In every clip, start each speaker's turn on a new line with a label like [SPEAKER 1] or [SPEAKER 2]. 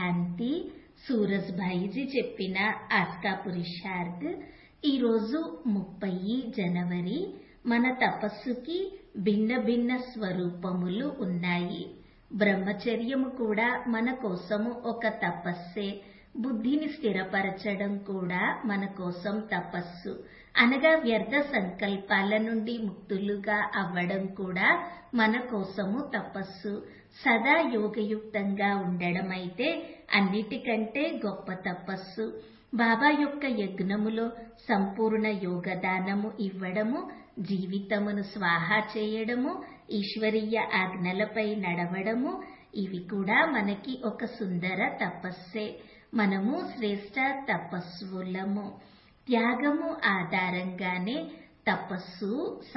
[SPEAKER 1] శాంతి సూరజ్ భాయిజీ చెప్పిన ఆస్కా పురుషార్థ్ ఈరోజు ముప్పై జనవరి మన తపస్సుకి భిన్న భిన్న స్వరూపములు ఉన్నాయి బ్రహ్మచర్యము కూడా మన కోసము ఒక తపస్సే బుద్ధిని స్థిరపరచడం కూడా మన కోసం తపస్సు అనగా వ్యర్థ సంకల్పాల నుండి ముక్తులుగా అవ్వడం కూడా మన కోసము తపస్సు సదా యోగయుక్తంగా ఉండడం అయితే అన్నిటికంటే గొప్ప తపస్సు బాబా యొక్క యజ్ఞములో సంపూర్ణ యోగదానము ఇవ్వడము జీవితమును స్వాహా చేయడము ఈశ్వరీయ ఆజ్ఞలపై నడవడము ఇవి కూడా మనకి ఒక సుందర తపస్సే మనము శ్రేష్ట తపస్సులము త్యాగము ఆధారంగానే తపస్సు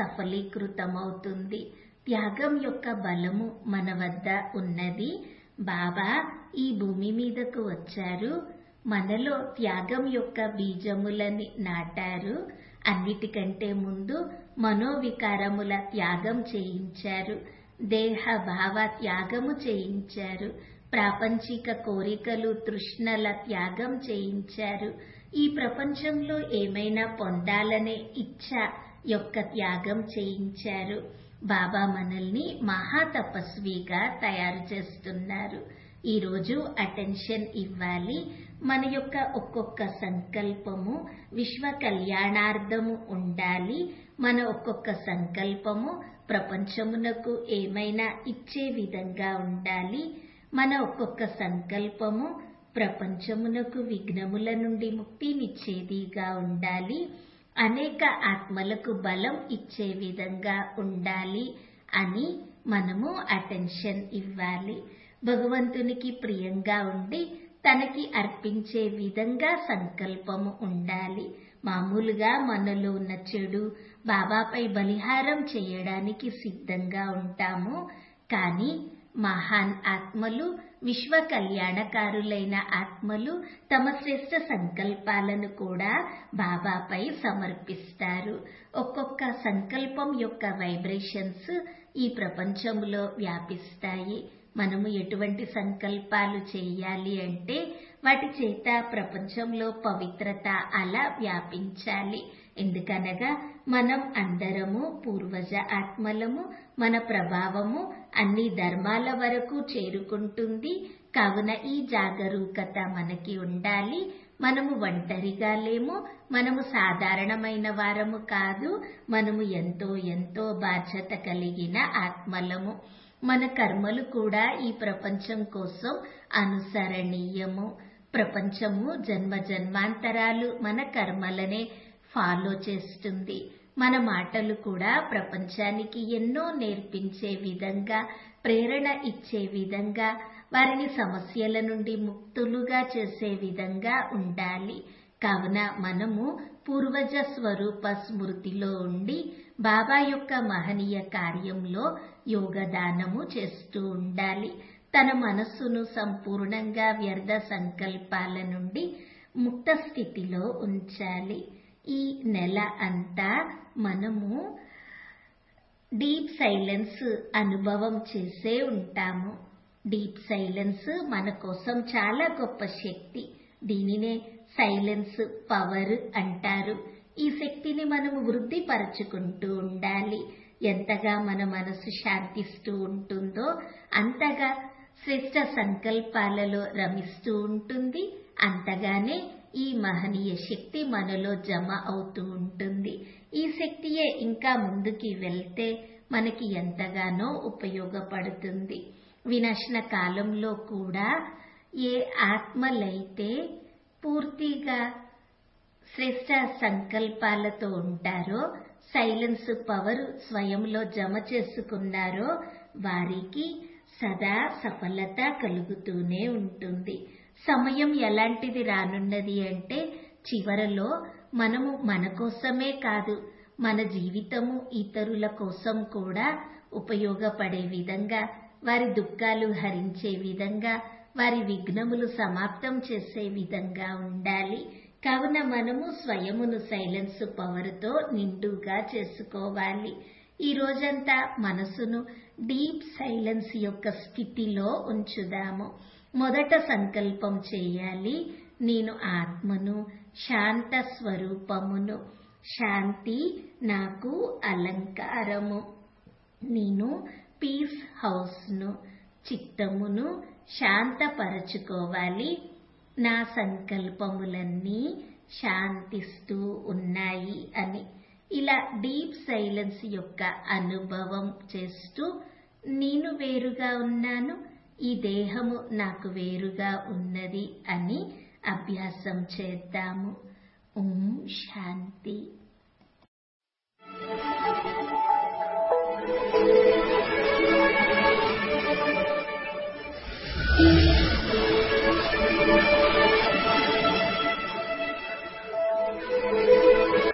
[SPEAKER 1] సఫలీకృతమవుతుంది త్యాగం యొక్క బలము మన వద్ద ఉన్నది బాబా ఈ భూమి మీదకు వచ్చారు మనలో త్యాగం యొక్క బీజములని నాటారు అన్నిటికంటే ముందు మనోవికారముల త్యాగం చేయించారు దేహ భావ త్యాగము చేయించారు ప్రాపంచిక కోరికలు తృష్ణల త్యాగం చేయించారు ఈ ప్రపంచంలో ఏమైనా పొందాలనే ఇచ్ఛ యొక్క త్యాగం చేయించారు బాబా మనల్ని మహాతపస్విగా తయారు చేస్తున్నారు ఈరోజు అటెన్షన్ ఇవ్వాలి మన యొక్క ఒక్కొక్క సంకల్పము విశ్వ కళ్యాణార్థము ఉండాలి మన ఒక్కొక్క సంకల్పము ప్రపంచమునకు ఏమైనా ఇచ్చే విధంగా ఉండాలి మన ఒక్కొక్క సంకల్పము ప్రపంచమునకు విఘ్నముల నుండి ముక్తినిచ్చేదిగా ఉండాలి అనేక ఆత్మలకు బలం ఇచ్చే విధంగా ఉండాలి అని మనము అటెన్షన్ ఇవ్వాలి భగవంతునికి ప్రియంగా ఉండి తనకి అర్పించే విధంగా సంకల్పము ఉండాలి మామూలుగా మనలో ఉన్న చెడు బాబాపై బలిహారం చేయడానికి సిద్ధంగా ఉంటాము కానీ మహాన్ ఆత్మలు విశ్వ కళ్యాణకారులైన ఆత్మలు తమ శ్రేష్ట సంకల్పాలను కూడా బాబాపై సమర్పిస్తారు ఒక్కొక్క సంకల్పం యొక్క వైబ్రేషన్స్ ఈ ప్రపంచంలో వ్యాపిస్తాయి మనము ఎటువంటి సంకల్పాలు చేయాలి అంటే వాటి చేత ప్రపంచంలో పవిత్రత అలా వ్యాపించాలి ఎందుకనగా మనం అందరము పూర్వజ ఆత్మలము మన ప్రభావము అన్ని ధర్మాల వరకు చేరుకుంటుంది కావున ఈ జాగరూకత మనకి ఉండాలి మనము ఒంటరిగా లేము మనము సాధారణమైన వారము కాదు మనము ఎంతో ఎంతో బాధ్యత కలిగిన ఆత్మలము మన కర్మలు కూడా ఈ ప్రపంచం కోసం అనుసరణీయము ప్రపంచము జన్మ జన్మాంతరాలు మన కర్మలనే ఫాలో చేస్తుంది మన మాటలు కూడా ప్రపంచానికి ఎన్నో నేర్పించే విధంగా ప్రేరణ ఇచ్చే విధంగా వారిని సమస్యల నుండి ముక్తులుగా చేసే విధంగా ఉండాలి కావున మనము పూర్వజ స్వరూప స్మృతిలో ఉండి బాబా యొక్క మహనీయ కార్యంలో యోగదానము చేస్తూ ఉండాలి తన మనస్సును సంపూర్ణంగా వ్యర్థ సంకల్పాల నుండి ముక్త స్థితిలో ఉంచాలి ఈ నెల అంతా మనము డీప్ సైలెన్స్ అనుభవం చేసే ఉంటాము డీప్ సైలెన్స్ మన కోసం చాలా గొప్ప శక్తి దీనినే సైలెన్స్ పవర్ అంటారు ఈ శక్తిని మనము వృద్ధి పరచుకుంటూ ఉండాలి ఎంతగా మన మనసు శాంతిస్తూ ఉంటుందో అంతగా శ్రేష్ట సంకల్పాలలో రమిస్తూ ఉంటుంది అంతగానే ఈ మహనీయ శక్తి మనలో జమ అవుతూ ఉంటుంది ఈ శక్తియే ఇంకా ముందుకి వెళ్తే మనకి ఎంతగానో ఉపయోగపడుతుంది వినశన కాలంలో కూడా ఏ ఆత్మలైతే పూర్తిగా శ్రేష్ట సంకల్పాలతో ఉంటారో సైలెన్స్ పవర్ స్వయంలో జమ చేసుకున్నారో వారికి సదా సఫలత కలుగుతూనే ఉంటుంది సమయం ఎలాంటిది రానున్నది అంటే చివరలో మనము మన కోసమే కాదు మన జీవితము ఇతరుల కోసం కూడా ఉపయోగపడే విధంగా వారి దుఃఖాలు హరించే విధంగా వారి విఘ్నములు సమాప్తం చేసే విధంగా ఉండాలి కావున మనము స్వయమును సైలెన్స్ పవర్తో నిండుగా చేసుకోవాలి ఈ రోజంతా మనసును డీప్ సైలెన్స్ యొక్క స్థితిలో ఉంచుదాము మొదట సంకల్పం చేయాలి నేను ఆత్మను శాంత స్వరూపమును శాంతి నాకు అలంకారము నేను పీస్ హౌస్ను చిత్తమును శాంతపరచుకోవాలి నా సంకల్పములన్నీ శాంతిస్తూ ఉన్నాయి అని ఇలా డీప్ సైలెన్స్ యొక్క అనుభవం చేస్తూ నేను వేరుగా ఉన్నాను ఈ దేహము నాకు వేరుగా ఉన్నది అని అభ్యాసం చేద్దాము ఓం శాంతి
[SPEAKER 2] thank you